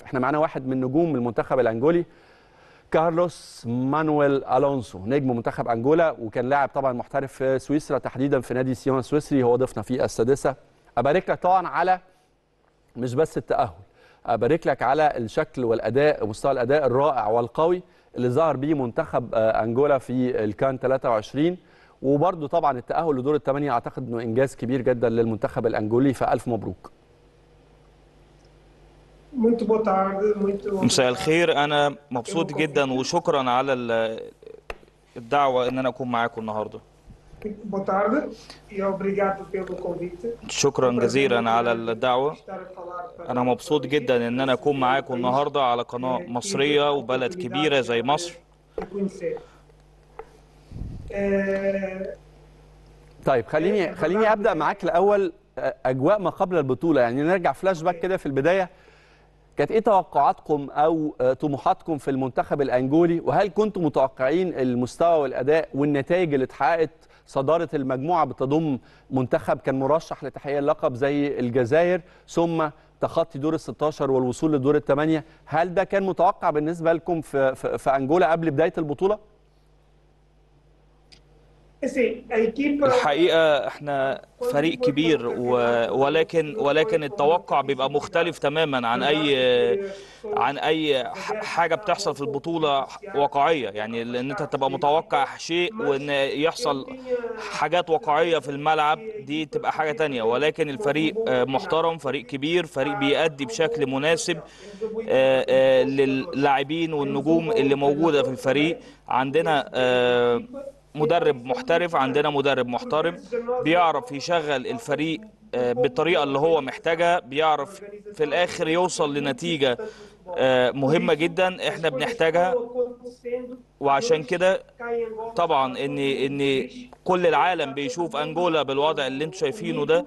احنا معانا واحد من نجوم المنتخب الانجولي كارلوس مانويل الونسو نجم منتخب انجولا وكان لاعب طبعا محترف في سويسرا تحديدا في نادي سيون السويسري هو ضيفنا في السادسه ابارك لك طبعا على مش بس التاهل ابارك لك على الشكل والاداء مستوى الاداء الرائع والقوي اللي ظهر بيه منتخب انجولا في الكان 23 وبرده طبعا التاهل لدور الثمانيه اعتقد انه انجاز كبير جدا للمنتخب الانجولي فالف مبروك Muito boa tarde, muito مساء الخير انا مبسوط جدا وشكرا على ال- الدعوه ان انا اكون معاكم النهارده muito boa tarde e obrigado pelo convite. شكرا جزيلا على الدعوه Estar a falar para انا مبسوط جدا ان انا اكون معاكم النهارده على قناه مصريه وبلد كبيره زي مصر e conhecer. Eh, طيب خليني خليني ابدا معاك الاول اجواء ما قبل البطوله يعني نرجع فلاش باك كده في البدايه كانت ايه توقعاتكم او طموحاتكم في المنتخب الانجولي وهل كنتم متوقعين المستوى والاداء والنتائج اللي اتحققت صداره المجموعه بتضم منتخب كان مرشح لتحقيق اللقب زي الجزائر ثم تخطي دور ال 16 والوصول لدور الثمانيه هل ده كان متوقع بالنسبه لكم في في, في انجولا قبل بدايه البطوله؟ assim, a equipa الحقيقه احنا فريق كبير و... ولكن ولكن التوقع بيبقى مختلف تماما عن اي عن اي ح- حاجه بتحصل في البطوله واقعيه يعني ان انت تبقى متوقع شيء وان يحصل حاجات واقعيه في الملعب دي تبقى حاجه تانية ولكن الفريق آه، محترم فريق كبير فريق بيأدي بشكل مناسب آه، آه، للاعبين والنجوم اللي موجوده في الفريق عندنا آه، مدرب محترف عندنا مدرب محترم بيعرف يشغل الفريق آه، بالطريقه اللي هو محتاجها بيعرف في الاخر يوصل لنتيجه آه، مهمه جدا احنا بنحتاجها وعشان كده طبعا ان ان كل العالم بيشوف انجولا بالوضع اللي انتم شايفينه ده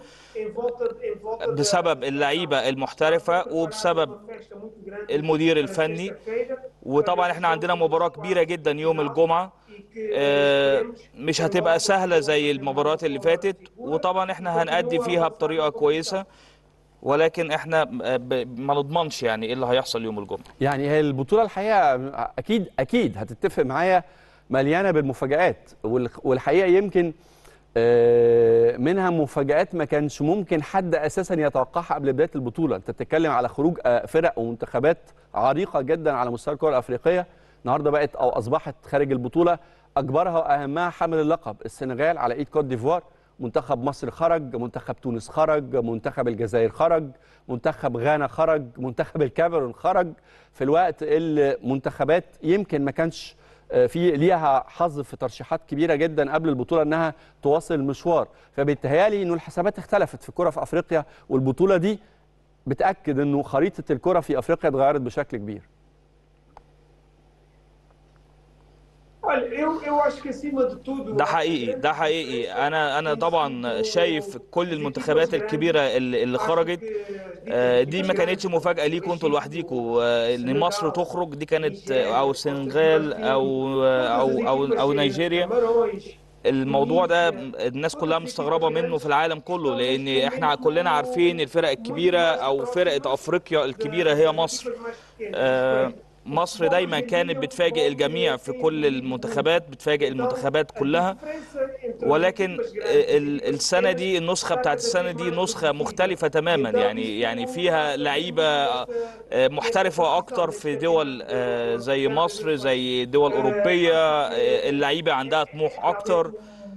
بسبب اللعيبه المحترفه وبسبب المدير الفني وطبعا احنا عندنا مباراه كبيره جدا يوم الجمعه آه، مش هتبقى سهله زي المباريات اللي فاتت وطبعا احنا هنأدي فيها بطريقه كويسه ولكن احنا آه، ب- ما نضمنش يعني ايه اللي هيحصل يوم الجمعه يعني هي البطولة الحقيقة أكيد أكيد هتتفق معايا مليانة بالمفاجآت والح- والحقيقة يمكن آه، منها مفاجآت ما كانش ممكن حد أساسا يتوقعها قبل بداية البطولة أنت بتتكلم على خروج آه، فرق ومنتخبات عريقة جدا على مستوى الكرة الأفريقية النهاردة بقت أو أصبحت خارج البطولة أكبرها وأهمها حامل اللقب السنغال على إيد كوت ديفوار منتخب مصر خرج منتخب تونس خرج منتخب الجزائر خرج منتخب غانا خرج منتخب الكاميرون خرج في الوقت اللي منتخبات يمكن ما كانش آه، في ليها حظ في ترشيحات كبيره جدا قبل البطوله انها تواصل المشوار فبيتهيالي انه الحسابات اختلفت في الكره في افريقيا والبطوله دي بتاكد انه خريطه الكره في افريقيا اتغيرت بشكل كبير Olha, eu, eu acho que acima de tudo. ده حقيقي ده حقيقي انا انا طبعا شايف كل المنتخبات الكبيره اللي اللي خرجت آه، دي ما كانتش مفاجاه ليكم انتوا لوحديكم آه، ان مصر تخرج دي كانت آه، او السنغال او او او, أو نيجيريا الموضوع ده الناس كلها مستغربه منه في العالم كله لان احنا كلنا عارفين الفرق الكبيره او فرقه افريقيا الكبيره هي مصر آه، مصر دايما كانت بتفاجئ الجميع في كل المنتخبات بتفاجئ المنتخبات كلها ولكن ال- السنه دي النسخه بتاعت السنه دي نسخه مختلفه تماما يعني يعني فيها لعيبه آه، محترفه اكتر في دول آه، زي مصر زي دول اوروبيه آه، اللعيبه عندها طموح اكتر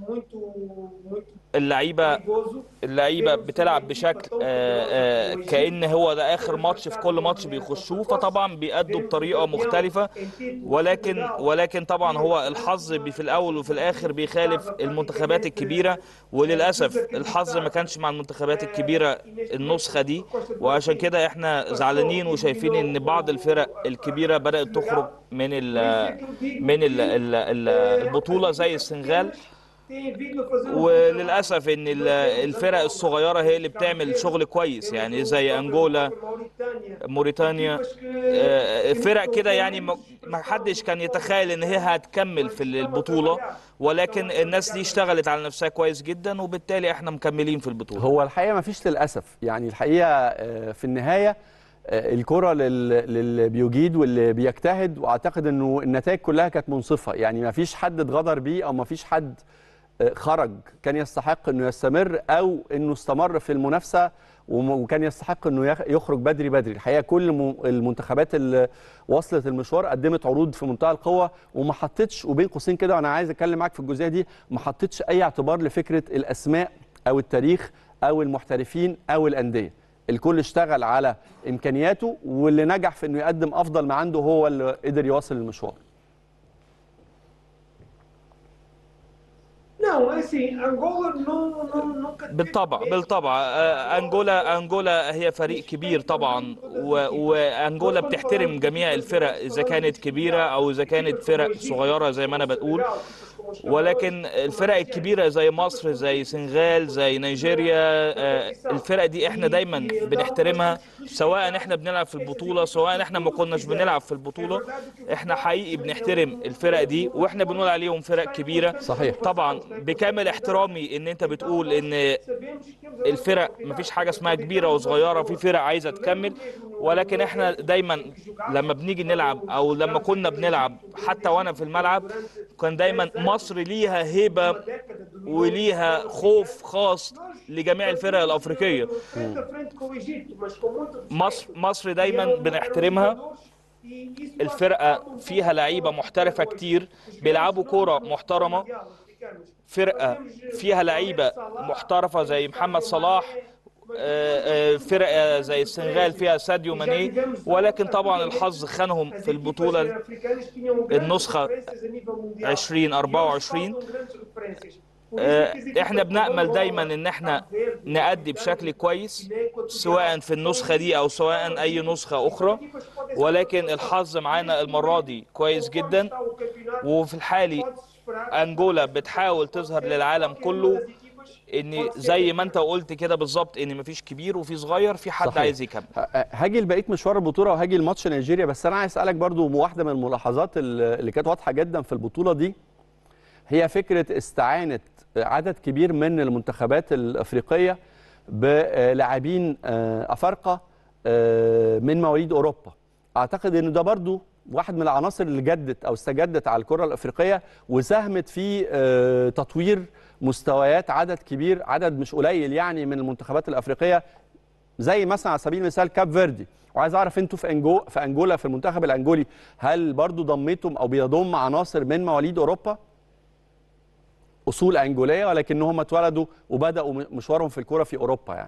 اللعيبه اللعيبه بتلعب بشكل آه، آه، كأن هو ده اخر ماتش في كل ماتش بيخشوه فطبعا بيأدوا بطريقه مختلفه ولكن ولكن طبعا هو الحظ بي- في الاول وفي الاخر بيخالف المنتخبات الكبيره وللاسف الحظ ما كانش مع المنتخبات الكبيره النسخه دي وعشان كده احنا زعلانين وشايفين ان بعض الفرق الكبيره بدات تخرج من ال من ال ال ال البطوله زي السنغال وللاسف ان ال- الفرق الصغيره هي اللي بتعمل شغل كويس يعني زي انجولا موريتانيا آه، فرق كده يعني ما ما حدش كان يتخيل ان هي هتكمل في البطوله ولكن الناس دي اشتغلت على نفسها كويس جدا وبالتالي احنا مكملين في البطوله هو الحقيقه ما فيش للاسف يعني الحقيقه آه، في النهايه آه، الكره لل- للي بيجيد واللي بيجتهد واعتقد انه النتائج كلها كانت منصفه يعني ما فيش حد اتغدر بيه او ما فيش حد آه، خرج كان يستحق انه يستمر او انه استمر في المنافسه وم- وكان يستحق انه يخ- يخرج بدري بدري الحقيقه كل م- المنتخبات اللي وصلت المشوار قدمت عروض في منتهى القوه وما حطتش وبين قوسين كده وانا عايز اتكلم معاك في الجزئيه دي ما حطتش اي اعتبار لفكره الاسماء او التاريخ او المحترفين او الانديه الكل اشتغل على امكانياته واللي نجح في انه يقدم افضل ما عنده هو اللي قدر يواصل المشوار Não, é assim, Angola não, não, nunca teve بالطبع mesmo. بالطبع آه، انجولا انجولا هي فريق كبير طبعا و- وانجولا بتحترم جميع الفرق اذا كانت كبيره او اذا كانت فرق صغيره زي ما انا بقول ولكن الفرق الكبيره زي مصر زي سنغال زي نيجيريا آه، الفرق دي احنا دايما بنحترمها سواء احنا بنلعب في البطوله سواء احنا ما كناش بنلعب في البطوله احنا حقيقي بنحترم الفرق دي واحنا بنقول عليهم فرق كبيره صحيح. طبعا بكامل احترامي ان انت بتقول ان الفرق مفيش حاجه اسمها كبيره وصغيره في فرق عايزه تكمل ولكن احنا دايما لما بنيجي نلعب او لما كنا بنلعب حتى وانا في الملعب كان دايما مصر ليها هيبه وليها خوف خاص لجميع الفرق الافريقيه مصر مصر دايما بنحترمها الفرقه فيها لعيبه محترفه كتير بيلعبوا كوره محترمه فرقه فيها لعيبه محترفه زي محمد صلاح آه، آه، فرقه زي السنغال فيها ساديو ماني ولكن طبعا الحظ خانهم في البطوله النسخة 2024 آه، احنا بنأمل دايما ان احنا نأدي بشكل كويس سواء في النسخة دي او سواء اي نسخة اخرى ولكن الحظ معانا المرة دي كويس جدا وفي الحالي انجولا بتحاول تظهر للعالم كله ان زي ما انت قلت كده بالظبط ان مفيش كبير وفي صغير في حد صحيح. عايز يكمل ه- هاجي لبقيه مشوار البطوله وهاجي لماتش نيجيريا بس انا عايز اسالك برضو واحده من الملاحظات اللي اللي كانت واضحه جدا في البطوله دي هي فكره استعانه عدد كبير من المنتخبات الافريقيه بلاعبين آه، افارقه آه، من مواليد اوروبا اعتقد ان ده برضو واحد من العناصر اللي جدت او استجدت على الكره الافريقيه وساهمت في آه، تطوير مستويات عدد كبير عدد مش قليل يعني من المنتخبات الافريقيه زي مثلا على سبيل المثال كاب فيردي وعايز اعرف انتوا في انجو في انجولا في المنتخب الانجولي هل برضو ضميتم او بيضم عناصر من مواليد اوروبا اصول انجوليه ولكنهم اتولدوا وبداوا م- مشوارهم في الكوره في اوروبا يعني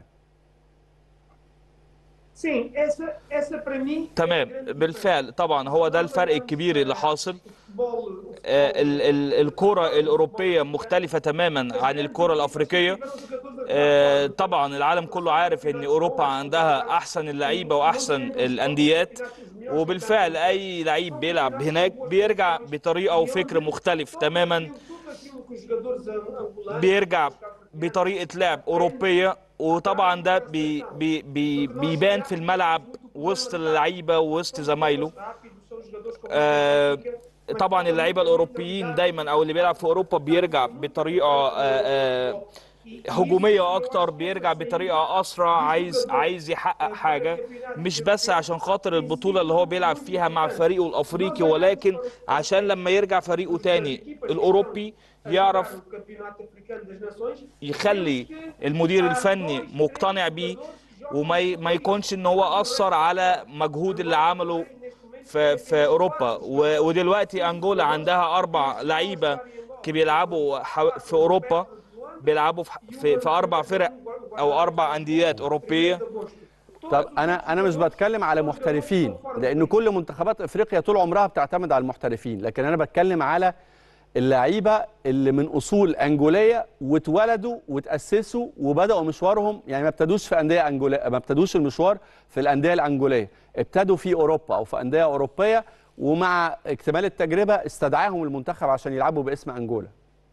Sim, essa, essa para mim. تمام بالفعل طبعا هو ده الفرق الكبير اللي حاصل Futebol, o آه، ال- ال- الكرة الأوروبية مختلفة تماما عن الكرة الأفريقية آه، طبعا العالم كله عارف ان اوروبا عندها احسن اللعيبه واحسن الانديات وبالفعل اي لعيب بيلعب هناك بيرجع بطريقه وفكر مختلف تماما tudo aquilo que os jogadores angolanos. بيرجع بطريقه لعب اوروبيه وطبعا ده بي بي بي بيبان في الملعب وسط اللعيبه ووسط زمايله rápidos, são jogadores com آه، طبعا اللعيبه الاوروبيين دايما او اللي بيلعب في اوروبا بيرجع بطريقه آه، آه، هجوميه اكتر بيرجع بطريقه اسرع عايز عايز يحقق حاجه مش بس عشان خاطر البطوله اللي هو بيلعب فيها مع فريقه الافريقي ولكن عشان لما يرجع فريقه تاني الاوروبي يعرف o campeonato africano das nações. يخلي المدير الفني مقتنع بيه وما ي- ما يكونش ان هو اثر على مجهود اللي عمله في في اوروبا و- ودلوقتي انجولا عندها اربع لعيبه كي بيلعبوا ح- في اوروبا بيلعبوا في في, في اربع فرق او اربع انديات اوروبيه طب انا انا مش بتكلم على محترفين لان كل منتخبات افريقيا طول عمرها بتعتمد على المحترفين لكن انا بتكلم على اللعيبه اللي من اصول انجوليه واتولدوا وتاسسوا وبداوا مشوارهم يعني ما ابتدوش في انديه انجوليه ما ابتدوش المشوار في الانديه الانجوليه ابتدوا في اوروبا او في انديه اوروبيه ومع اكتمال التجربه استدعاهم المنتخب عشان يلعبوا باسم انجولا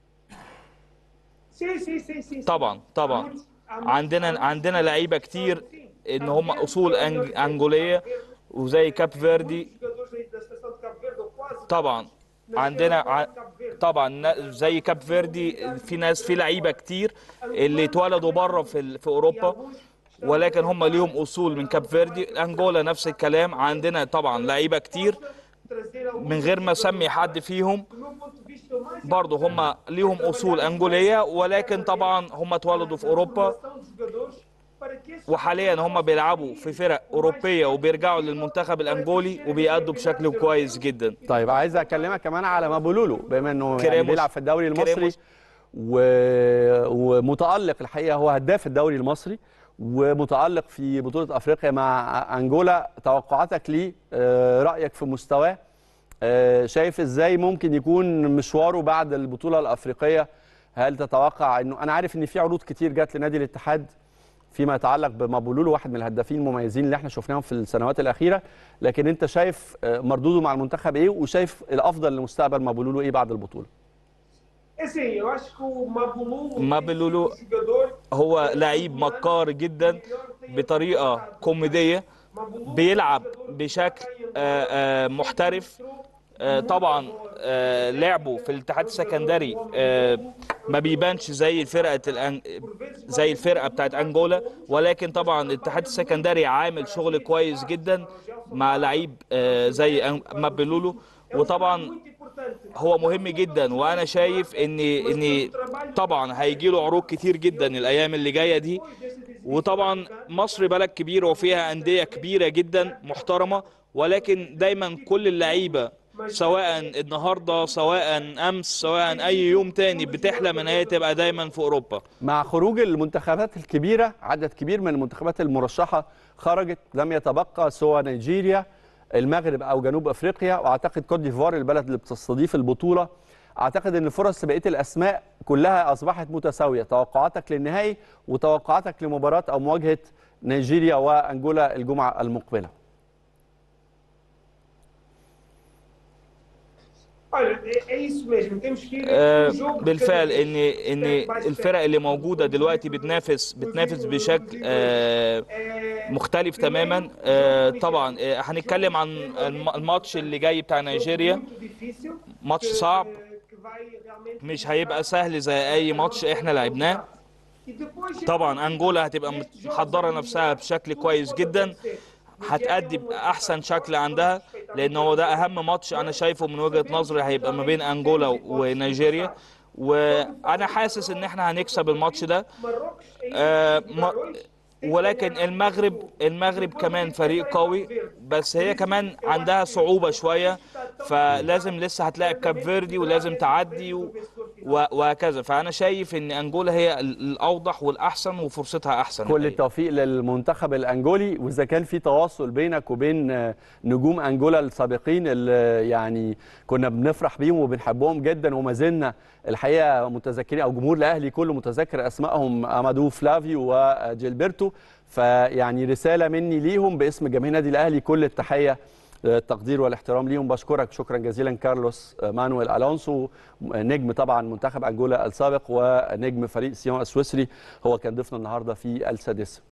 Sim, sim, sim, sim. sim. طبعا طبعا Há muitos- há muitos- عندنا há muitos عندنا لعيبه كتير Sim. ان هم اصول أنج- انجوليه وزي كاب فيردي Muitos jogadores aí da seleção de Cabo Verde, ou quase طبعا عندنا ع- طبعا نا- زي كاب فيردي في ناس في لعيبه كتير اللي اتولدوا بره في ال- في اوروبا ولكن هم ليهم اصول من كاب فيردي انجولا نفس الكلام عندنا طبعا لعيبه كتير من غير ما اسمي حد فيهم برضه هم ليهم اصول انجوليه ولكن طبعا هم اتولدوا في اوروبا وحاليا هم بيلعبوا في فرق اوروبيه وبيرجعوا للمنتخب الانجولي وبيأدوا بشكل كويس جدا طيب عايز اكلمك كمان على مابولولو بما انه يعني كريموس. بيلعب في الدوري المصري كريموس. و... ومتالق الحقيقه هو هداف الدوري المصري ومتالق في بطوله افريقيا مع انجولا توقعاتك ليه آه، رايك في مستواه آه، شايف ازاي ممكن يكون مشواره بعد البطوله الافريقيه هل تتوقع انه انا عارف ان في عروض كتير جت لنادي الاتحاد فيما يتعلق بمابولولو واحد من الهدافين المميزين اللي احنا شفناهم في السنوات الاخيره لكن انت شايف آه، مردوده مع المنتخب ايه وشايف الافضل لمستقبل مابولولو ايه بعد البطوله Assim, eu acho que o Mabulu, Mabululu esse jogador, هو لعيب مكار جدا بطريقه كوميديه بيلعب بشكل آه، آه، محترف آه، طبعا آه، لعبه في الاتحاد السكندري آه، ما بيبانش زي فرقه الأن... زي الفرقه بتاعت انجولا ولكن طبعا الاتحاد السكندري عامل شغل كويس جدا مع لعيب آه، زي أن- مابيلولو وطبعا هو مهم جدا وانا شايف ان ان طبعا هيجي له عروض كتير جدا الايام اللي جايه دي وطبعا مصر بلد كبيره وفيها انديه كبيره جدا محترمه ولكن دايما كل اللعيبه سواء النهارده سواء امس سواء اي يوم تاني بتحلم ان هي تبقى دايما في اوروبا مع خروج المنتخبات الكبيره عدد كبير من المنتخبات المرشحه خرجت لم يتبقى سوى نيجيريا المغرب او جنوب افريقيا واعتقد كوت ديفوار البلد اللي بتستضيف البطوله اعتقد ان فرص بقيه الاسماء كلها اصبحت متساويه توقعاتك للنهائي وتوقعاتك لمباراه او مواجهه نيجيريا وانجولا الجمعه المقبله olha, é, é isso mesmo. Temos que ir آه، um jogo de بالفعل cada ان vez. ان Step by step. الفرق اللي موجوده دلوقتي بتنافس بتنافس بشكل آه، É, مختلف تماما آه، طبعا آه، هنتكلم عن الم- الماتش اللي جاي بتاع نيجيريا muito difícil, ماتش que- صعب que vai realmente مش هيبقى سهل زي اي ماتش احنا لعبناه E depois- طبعا انجولا هتبقى محضره نفسها بشكل كويس جدا هتأدي بأحسن شكل عندها لأن هو ده أهم ماتش أنا شايفه من وجهة نظري هيبقى ما بين أنجولا ونيجيريا وأنا حاسس إن إحنا هنكسب الماتش ده Marrocos é isso. آه، E ما- Marrocos ولكن المغرب المغرب كمان فريق قوي بس هي كمان عندها صعوبة شوية فلازم لسه هتلاعب كاب فيردي ولازم تعدي و... و- وهكذا فأنا شايف إن أنجولا هي ال- الأوضح والأحسن وفرصتها أحسن كل الحقيقة. التوفيق للمنتخب الانجولي واذا كان في تواصل بينك وبين آه، نجوم انجولا السابقين اللي يعني كنا بنفرح بيهم وبنحبهم جدا وما زلنا الحقيقه متذكرين او جمهور الاهلي كله متذكر اسمائهم امادو فلافيو وجيلبرتو فيعني رساله مني ليهم باسم جماهير النادي الاهلي كل التحيه التقدير والاحترام ليهم بشكرك شكرا جزيلا كارلوس مانويل الونسو نجم طبعا منتخب انجولا السابق ونجم فريق سيون السويسري هو كان ضيفنا النهارده في السادسه